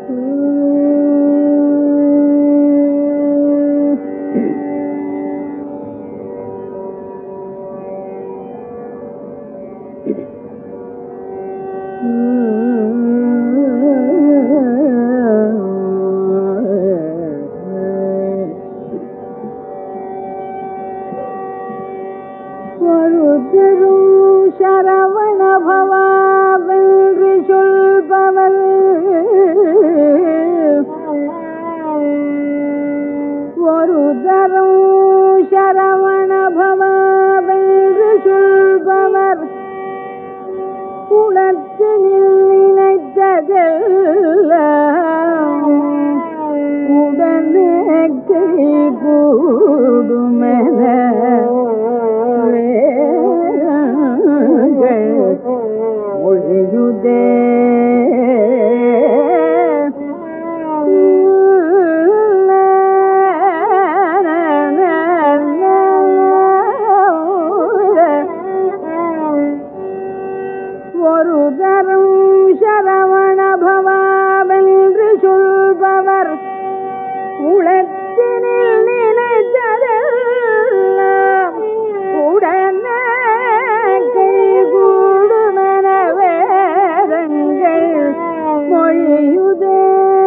ஒருத்தரும் சரவண பவாவென்று சொல்பவள் ஒரு தரும் சரவண பவாவென்று சொல்பவர் குணத்தினில் நினைத்ததெல்லாம் உடனே கை கூடுமென வேதங்கள் மொழியுதே ஒரு தரம் சரவண பவாவென்று சொல்பவர் உளத்தினில் நினைத்ததெல்லாம் உடனே கைகூடுமென வேதங்கள் மொழியுதே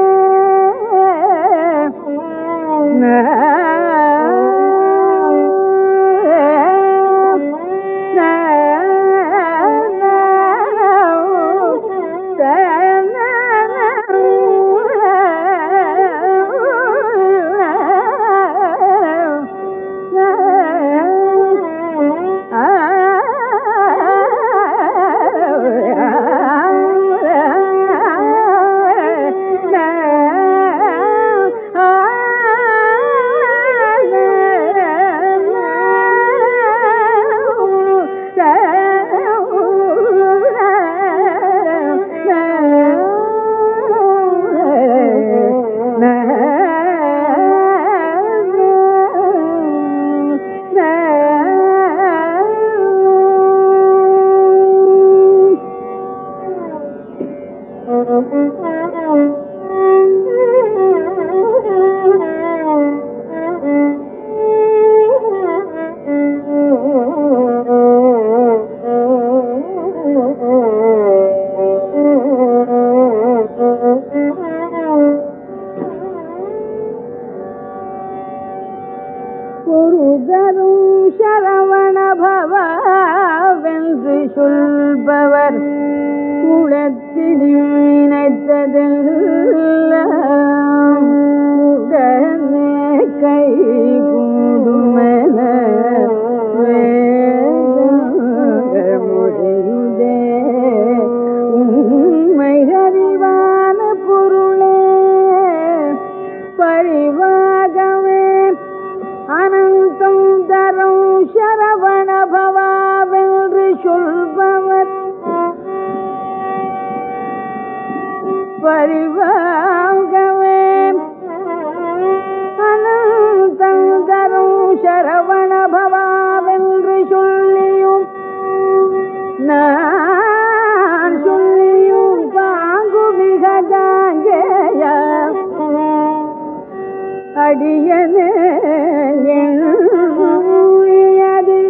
ஒருதரும் சரவண பவாவென்று சொல்பவர் குளத்தினில் நினைத்ததெல்லாம் உடனே கை கூடுமென வேதங்கள் மொழியுதே உண்மை அறிவான பொருளே பரிவாகமே அனந்தம் தரும் சரவண பவாவென்று சொல்பவர் பரிவாகவே அனந்தம் தரும் சரவண பவாவென்று சொல்லியும் நான் சொல்லியும் பாங்கு மிக தாங்கேய அடியனே எண்ணியது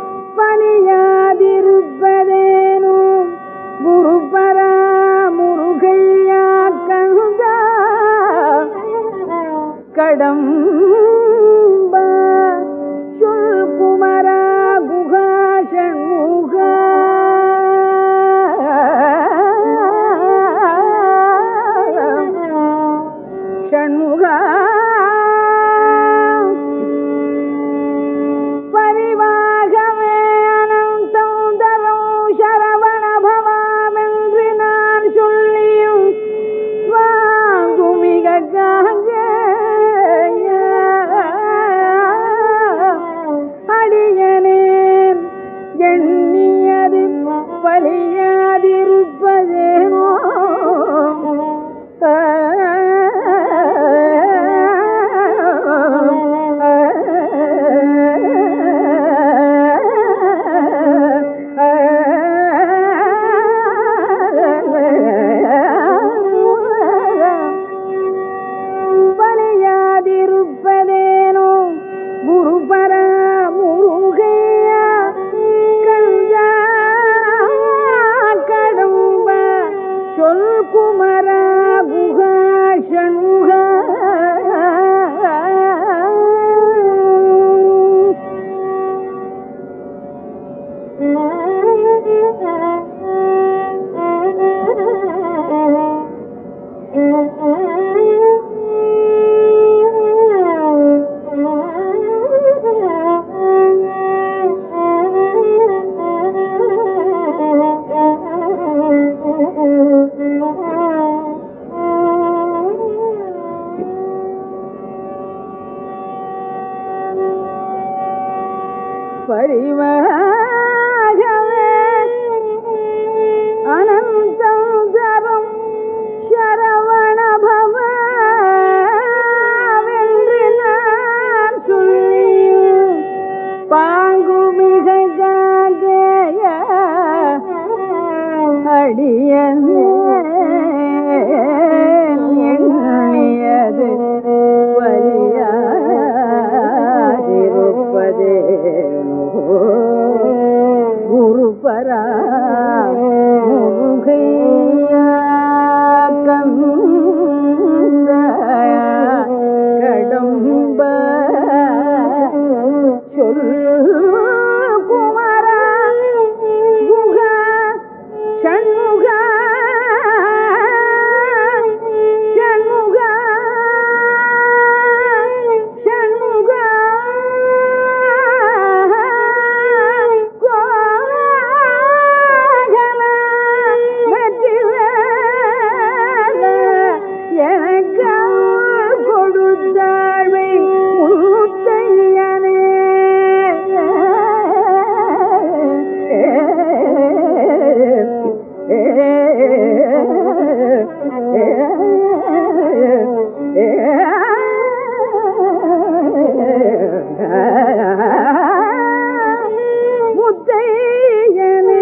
பணியாதிருப்பதேனும் குருபரா முருகையா கந்தா கடம்பா சொல் குமரா குகா ஷண்முகா ஷண்முகா பரிவாகவே அனந்தம் தரும் சரவண பவாமென்று நான் சொல்லியும் வாங்குமிக காங்க குமரா குகா ஷண்முகா பரிவாகவே அனந்தம் தரும் சரவண பவென்று நான் சொல்லியும் பாங்குமிக காகைய அடியனே எண்ணியது வலியாதிருப்பதே குருபரா முகையா கந்த கடம்ப சொல் குமரா குகா ஷண்முகா ஷண்முகா ஷண்முகா கோகல வெற்றிவேல எனக்கு கொடுத்தாழ்வை முத்தையனே முத்தையனே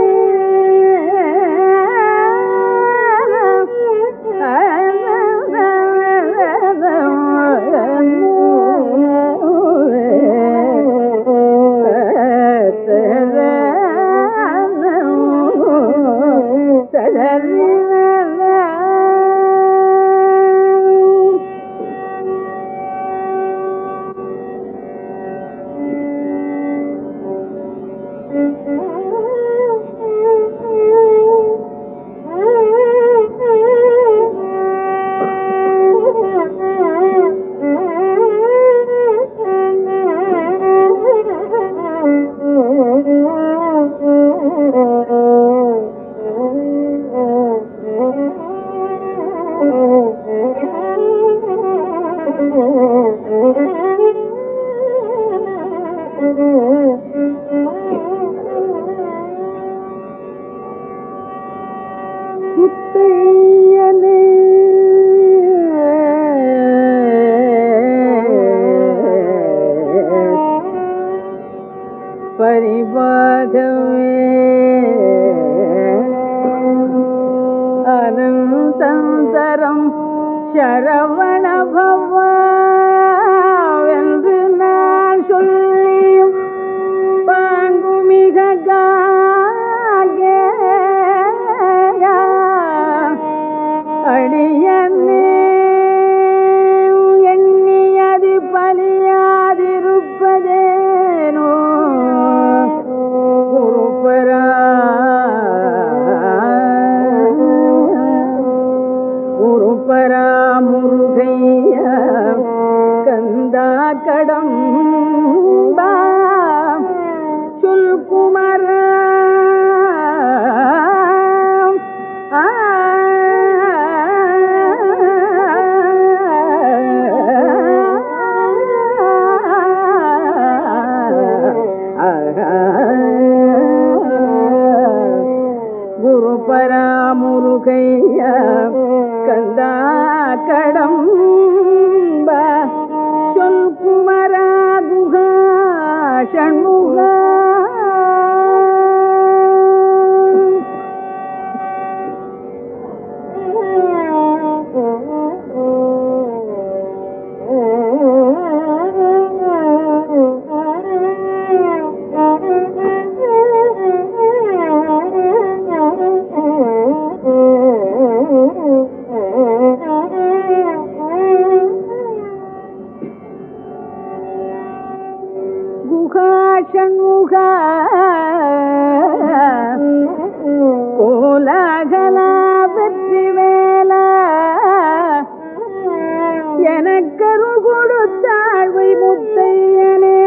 முத்தையனே பரிபாகமே அனந்தந்தரம் சரவண என்று நான் சொல்லியும் பாங்குமிக காகேயா அடியன்னே எண்ணியது பலியாதிருப்பதேனோ குருபரா குருபரா முருகைய கந்தா கடம்பா சுல்குமர ஆ குரு பராமுருகைய கந்தா கடம்ப சொல் குமரா குகா ஷண்முகா Thank you. கரு கொடுத்தாழ்வை முத்தையனே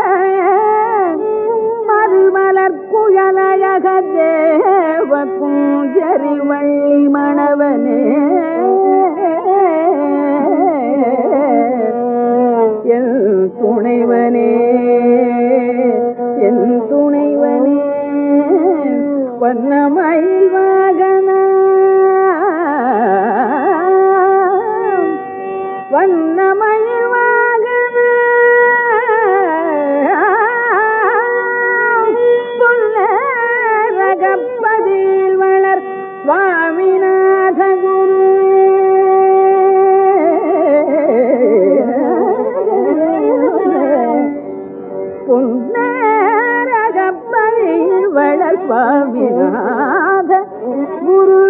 மறுமலர் குழலழக தேவ குஞ்சரி வள்ளி மணவனே என் துணைவனே என் துணைவனே வண்ணமயில் வாகனா வண்ணமயில் வாகனா புல்லரகப்பதில் வளர் சுவாமிநாத குரு புன்னரகப்பதில் வளர் சுவாமிநாத குரு